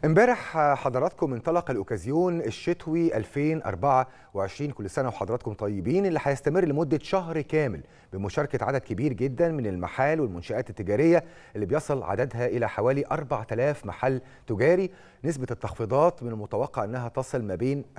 امبارح حضراتكم انطلق الاوكازيون الشتوي 2024 كل سنه وحضراتكم طيبين اللي هيستمر لمده شهر كامل بمشاركه عدد كبير جدا من المحال والمنشات التجاريه اللي بيصل عددها الى حوالي 4000 محل تجاري نسبه التخفيضات من المتوقع انها تصل ما بين 20%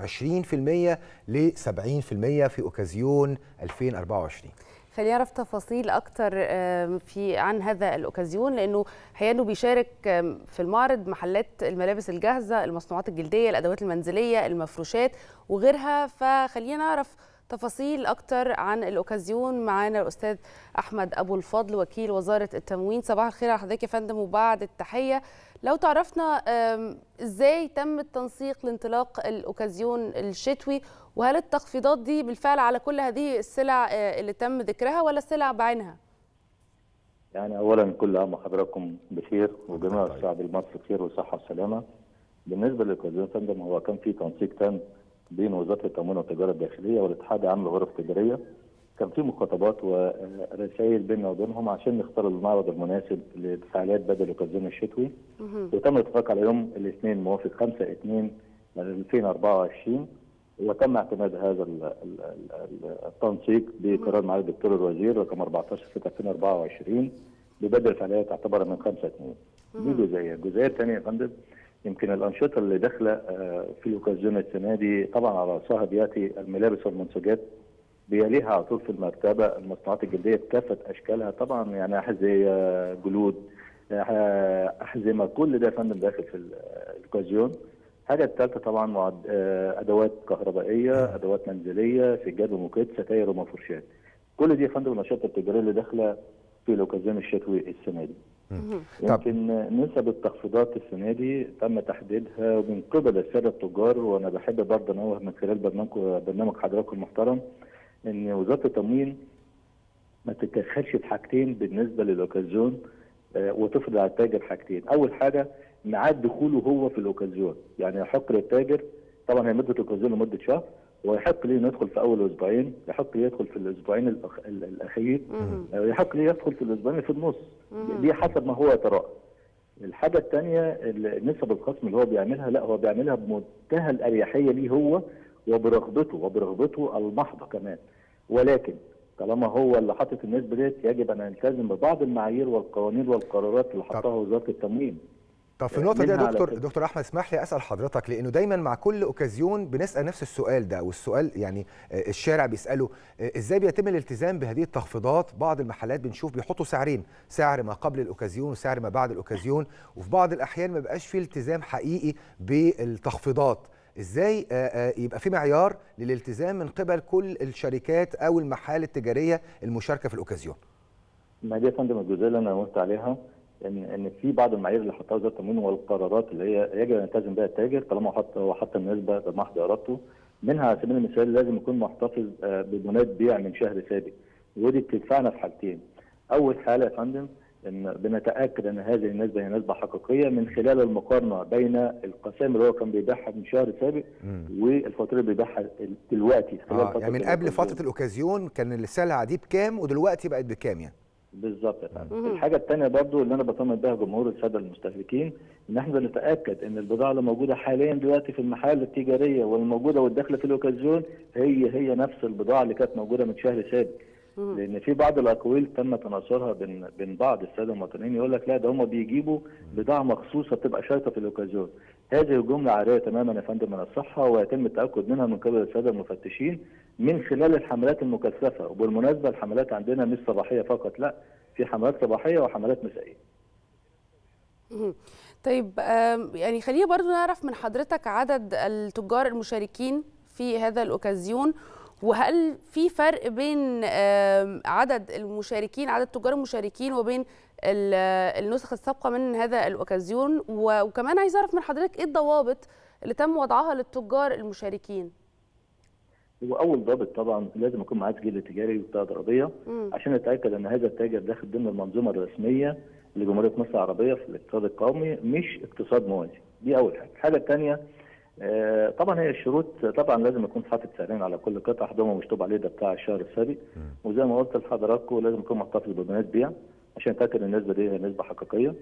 ل 70% في اوكازيون 2024 خلينا نعرف تفاصيل اكتر في عن هذا الاوكازيون لانه حقيقه بيشارك في المعرض محلات الملابس الجاهزه المصنوعات الجلديه الادوات المنزليه المفروشات وغيرها فخلينا نعرف تفاصيل اكتر عن الاوكازيون معانا الاستاذ احمد ابو الفضل وكيل وزاره التموين صباح الخير على حضرتك يا فندم وبعد التحيه لو تعرفنا ازاي تم التنسيق لانطلاق الاوكازيون الشتوي وهل التخفيضات دي بالفعل على كل هذه السلع اللي تم ذكرها ولا السلع بعينها؟ يعني اولا كل عام وحضراتكم بخير وجميع الشعب المصري بخير وصحه وسلامه. بالنسبه للاوكازيون فندم هو كان في تنسيق تام بين وزاره التموين والتجاره الداخليه والاتحاد العام للغرف التجاريه. كان في مخاطبات ورسائل بيننا وبينهم عشان نختار المعرض المناسب لفعاليات بدل الاوكازيون الشتوي. وتم الاتفاق على يوم الاثنين موافق 5 2 2024 وتم اعتماد هذا التنسيق بقرار معالي الدكتور الوزير رقم 14 6 2024 ببدء الفعاليات تعتبر من 5 2 دي جزئيه، الجزئيه الثانيه يا فندم يمكن الانشطه اللي داخله في الاوكازيون السنه دي طبعا على راسها بياتي الملابس والمنسوجات بيليها على طول في المرتبه المصنوعات الجلديه بكافه اشكالها طبعا يعني احذيه جلود احزمه كل ده يا فندم داخل في الاوكازيون الحاجه الثالثه طبعا ادوات كهربائيه ادوات منزليه سجاد وموكيت ستاير ومفروشات كل دي يا فندم النشاط التجاريه اللي داخله في الاوكازيون الشتوي السنه دي يمكن نسب التخفيضات السنه دي تم تحديدها من قبل الساده التجار وانا بحب برضه انوه من خلال برنامج برنامج حضراتكم المحترم ان وزاره التموين ما تتدخلش في حاجتين بالنسبه للاوكازيون وتفرض على التاجر حاجتين اول حاجه ميعاد دخوله هو في الاوكازيون يعني يحق للتاجر طبعا هي مده الاوكازيون لمده شهر ويحق ليه ندخل في اول اسبوعين يحق ليه يدخل في الاسبوعين الأخ... الاخير يحق ليه يدخل في الاسبوعين في النص دي حسب ما هو يتراءى الحاجه الثانيه نسب الخصم اللي هو بيعملها لا هو بيعملها بمنتهى الاريحيه ليه هو وبرغبته وبرغبته المحضه كمان ولكن طالما هو اللي حاطط النسبه ديت يجب ان يلتزم ببعض المعايير والقوانين والقرارات اللي حطها وزاره التموين طب في النقطه دي يا دكتور دكتور احمد اسمح لي اسال حضرتك لانه دايما مع كل اوكازيون بنسال نفس السؤال ده والسؤال يعني الشارع بيساله ازاي بيتم الالتزام بهذه التخفيضات بعض المحلات بنشوف بيحطوا سعرين سعر ما قبل الاوكازيون وسعر ما بعد الاوكازيون وفي بعض الاحيان ما بقاش في التزام حقيقي بالتخفيضات ازاي يبقى في معيار للالتزام من قبل كل الشركات او المحال التجاريه المشاركه في الاوكازيون ما دي يا فندم الجزئيه اللي انا قلت عليها ان ان في بعض المعايير اللي حطها وزاره التموين والقرارات اللي هي يجب ان يلتزم بها التاجر طالما حط هو حط النسبه بمحض ارادته منها على سبيل المثال لازم يكون محتفظ بدونات بيع من شهر سابق ودي بتدفعنا في حاجتين اول حاله يا فندم ان بنتاكد ان هذه النسبه هي نسبه حقيقيه من خلال المقارنه بين القسام اللي هو كان بيبيعها من شهر سابق والفاتوره اللي بيبيعها دلوقتي آه يعني من قبل فتره الاوكازيون كان السلعه دي بكام ودلوقتي بقت بكام يعني بالظبط يا فندم الحاجه الثانيه برضو اللي انا بطمن بها جمهور الساده المستهلكين ان احنا بنتاكد ان البضاعه اللي موجوده حاليا دلوقتي في المحال التجاريه والموجوده والداخله في الاوكازيون هي هي نفس البضاعه اللي كانت موجوده من شهر سابق لان في بعض الاقاويل تم تناثرها بين بين بعض الساده المواطنين يقول لك لا ده هم بيجيبوا بضاعه مخصوصه بتبقى شرطه في الاوكازيون هذه الجمله عاريه تماما يا فندم من الصحه ويتم التاكد منها من قبل الساده المفتشين من خلال الحملات المكثفه وبالمناسبه الحملات عندنا مش صباحيه فقط لا في حملات صباحيه وحملات مسائيه طيب يعني خلينا برضو نعرف من حضرتك عدد التجار المشاركين في هذا الاوكازيون وهل في فرق بين عدد المشاركين عدد تجار المشاركين وبين النسخ السابقه من هذا الاوكازيون وكمان عايز اعرف من حضرتك ايه الضوابط اللي تم وضعها للتجار المشاركين هو اول ضابط طبعا لازم يكون معاه سجل تجاري وبطاقه ضريبيه عشان نتاكد ان هذا التاجر داخل ضمن المنظومه الرسميه لجمهوريه مصر العربيه في الاقتصاد القومي مش اقتصاد موازي دي اول حاجه الحاجه الثانيه آه طبعا هي الشروط طبعا لازم يكون حاطط سعرين على كل قطعه احدهم مكتوب عليه ده بتاع الشهر السابق وزي ما قلت لحضراتكم لازم يكون محتفظ ببيانات بيع عشان نتاكد ان النسبه دي هي نسبه حقيقيه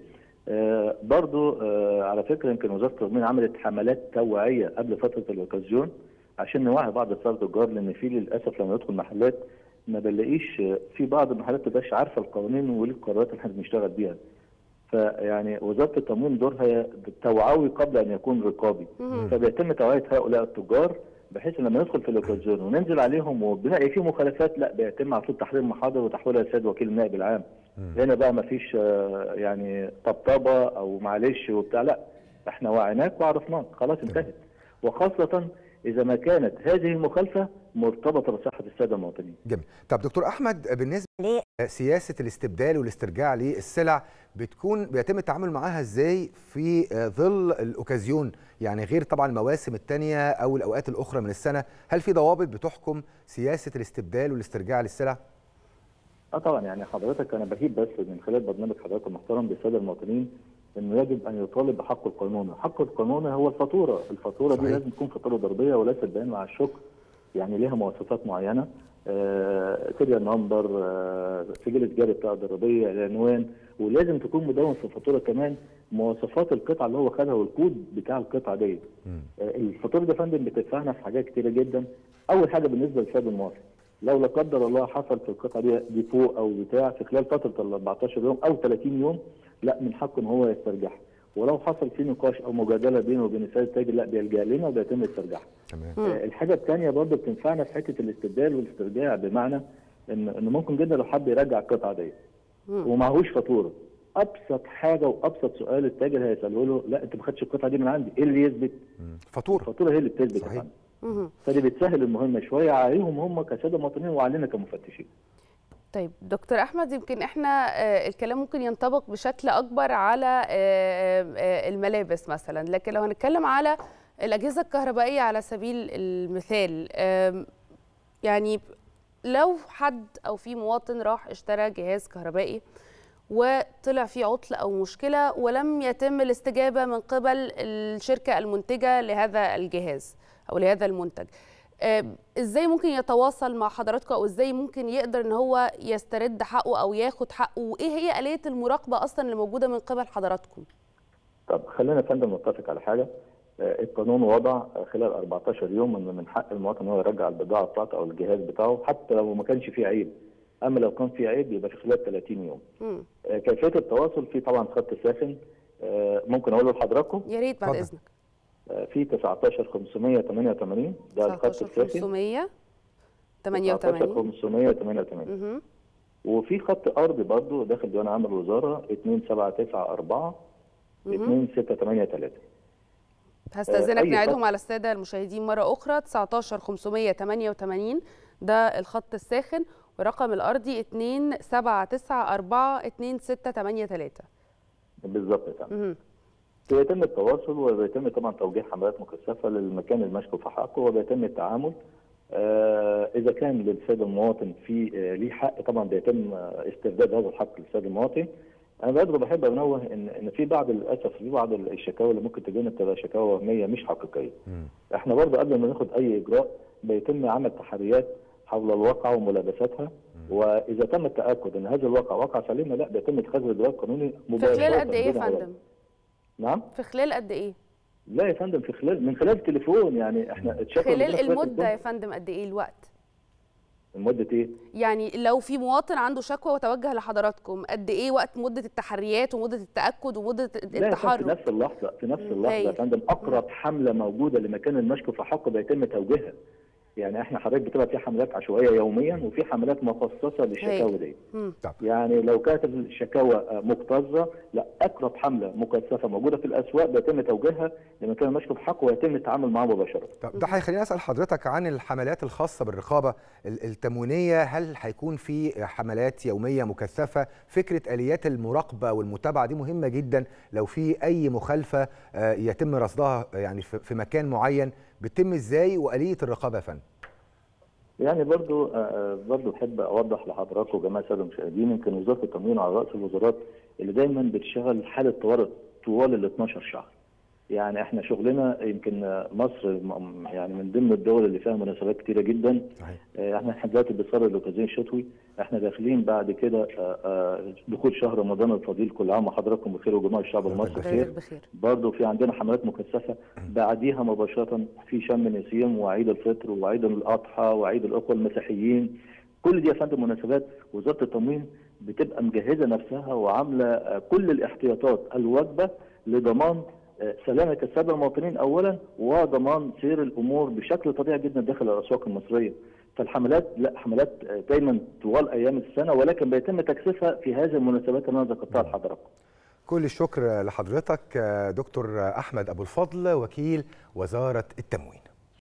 آه برضو آه على فكره يمكن وزاره التضامين عملت حملات توعيه قبل فتره الاوكازيون عشان نوعي بعض الساده التجار لان في للاسف لما يدخل محلات ما بنلاقيش في بعض المحلات ما تبقاش عارفه القوانين والقرارات اللي احنا بنشتغل بيها. فيعني وزاره التموين دورها توعوي قبل ان يكون رقابي فبيتم توعيه هؤلاء التجار بحيث لما ندخل في الاوكازيون وننزل عليهم وبنلاقي في مخالفات لا بيتم على طول تحرير المحاضر وتحويلها للسيد وكيل النائب العام. هنا بقى ما فيش يعني طبطبه او معلش وبتاع لا احنا وعيناك وعرفناك خلاص انتهت وخاصه اذا ما كانت هذه المخالفه مرتبطه بصحه الساده المواطنين. جميل. طب دكتور احمد بالنسبه لسياسه الاستبدال والاسترجاع للسلع بتكون بيتم التعامل معاها ازاي في ظل الاوكازيون يعني غير طبعا المواسم الثانيه او الاوقات الاخرى من السنه هل في ضوابط بتحكم سياسه الاستبدال والاسترجاع للسلع؟ اه طبعا يعني حضرتك انا بهيب بس من خلال برنامج حضرتك المحترم بالساده المواطنين انه يجب ان يطالب بحقه القانوني، حقه القانوني هو الفاتوره، الفاتوره صحيح. دي لازم تكون فاتوره ضريبيه وليست بيان مع الشكر يعني ليها مواصفات معينه آه سيريال نمبر آه سجل التجاري بتاع الضريبيه العنوان ولازم تكون مدون في الفاتوره كمان مواصفات القطعه اللي هو خدها والكود بتاع القطعه دي. آه الفاتوره دي يا فندم بتدفعنا في حاجات كتيره جدا. اول حاجه بالنسبه للسيد المواطن لو لا قدر الله حصل في القطعه دي ديفو او بتاع في خلال فتره ال 14 يوم او 30 يوم لا من حقه ان هو يسترجعها ولو حصل في نقاش او مجادله بينه وبين السيد التاجر لا بيلجا لنا وبيتم استرجاعها. تمام. آه الحاجه الثانيه برضه بتنفعنا في حته الاستبدال والاسترجاع بمعنى ان ان ممكن جدا لو حد يرجع القطعه دي ومعهوش فاتوره ابسط حاجه وابسط سؤال التاجر هيساله له لا انت ما خدتش القطعه دي من عندي ايه اللي يثبت؟ فاتوره الفاتوره هي اللي بتثبت صحيح. فدي بتسهل المهمه شويه عليهم هم كساده مواطنين وعلينا كمفتشين. طيب دكتور احمد يمكن احنا الكلام ممكن ينطبق بشكل اكبر على الملابس مثلا لكن لو هنتكلم على الاجهزه الكهربائيه على سبيل المثال يعني لو حد او في مواطن راح اشترى جهاز كهربائي وطلع فيه عطل او مشكله ولم يتم الاستجابه من قبل الشركه المنتجه لهذا الجهاز او لهذا المنتج ازاي ممكن يتواصل مع حضراتكم او ازاي ممكن يقدر ان هو يسترد حقه او ياخد حقه وايه هي اليه المراقبه اصلا اللي موجوده من قبل حضراتكم طب خلينا يا فندم نتفق على حاجه القانون وضع خلال 14 يوم ان من حق المواطن ان هو يرجع البضاعه بتاعته او الجهاز بتاعه حتى لو ما كانش فيه عيب اما لو كان فيه عيب يبقى في خلال 30 يوم م. كيفيه التواصل في طبعا خط ساخن ممكن اقوله لحضراتكم يا ريت بعد اذنك في 19 588 ده الخط الساخن 588 588 وفي خط ارضي برضه داخل ديوان عام الوزاره 2794 2683 هستأذنك نعيدهم على السادة المشاهدين مرة أخرى 19 588 ده الخط الساخن ورقم الأرضي 2794 2683 بالظبط يا فندم بيتم التواصل وبيتم طبعا توجيه حملات مكثفه للمكان المشكو في حقه وبيتم التعامل آه اذا كان للسيد المواطن في آه ليه حق طبعا بيتم آه استرداد هذا الحق للسيد المواطن انا برضه بحب انوه ان ان في بعض للاسف في بعض الشكاوى اللي ممكن تجينا بتبقى شكاوى وهميه مش حقيقيه. م. احنا برضه قبل ما ناخد اي اجراء بيتم عمل تحريات حول الواقعه وملابساتها م. واذا تم التاكد ان هذا الواقع واقع سليم لا بيتم اتخاذ اجراء قانوني مباشره في خلال قد ايه يا فندم؟ نعم؟ في خلال قد ايه؟ لا يا فندم في خلال من خلال التليفون يعني احنا خلال المده يا فندم قد ايه الوقت؟ مدة ايه؟ يعني لو في مواطن عنده شكوى وتوجه لحضراتكم قد ايه وقت مدة التحريات ومدة التأكد ومدة التحرك؟ لا في نفس اللحظة في نفس اللحظة يا فندم أقرب حملة موجودة لمكان المشكو في حقه بيتم توجيهها. يعني احنا حضرتك بتبقى في حملات عشوائيه يوميا وفي حملات مخصصه للشكاوى دي. يعني لو كانت الشكاوى مكتظه لا اقرب حمله مكثفه موجوده في الاسواق بيتم توجيهها لمكان المشكو في حقه ويتم التعامل معاه مباشره. طب ده هيخليني اسال حضرتك عن الحملات الخاصه بالرقابه التموينيه هل هيكون في حملات يوميه مكثفه؟ فكره اليات المراقبه والمتابعه دي مهمه جدا لو في اي مخالفه يتم رصدها يعني في مكان معين بتتم ازاي واليه الرقابه يا فندم؟ يعني برضو برضو بحب اوضح لحضراتكم وجميع الساده المشاهدين يمكن وزاره التموين على راس الوزارات اللي دايما بتشتغل حاله طوارئ طوال ال 12 شهر. يعني احنا شغلنا يمكن مصر يعني من ضمن الدول اللي فيها مناسبات كتيره جدا صحيح. احنا احنا دلوقتي بنصدر الاوكازيون الشتوي احنا داخلين بعد كده دخول شهر رمضان الفضيل كل عام وحضراتكم بخير وجميع الشعب المصري بخير برضه في عندنا حملات مكثفه بعديها مباشره في شم النسيم وعيد الفطر وعيد الاضحى وعيد الاخوه المسيحيين كل دي يا فندم مناسبات وزاره التموين بتبقى مجهزه نفسها وعامله كل الاحتياطات الواجبه لضمان سلامه الساده المواطنين اولا وضمان سير الامور بشكل طبيعي جدا داخل الاسواق المصريه. فالحملات لا حملات دايما طوال ايام السنه ولكن بيتم تكثيفها في هذه المناسبات اللي انا ذكرتها لحضراتكم. كل الشكر لحضرتك دكتور احمد ابو الفضل وكيل وزاره التموين.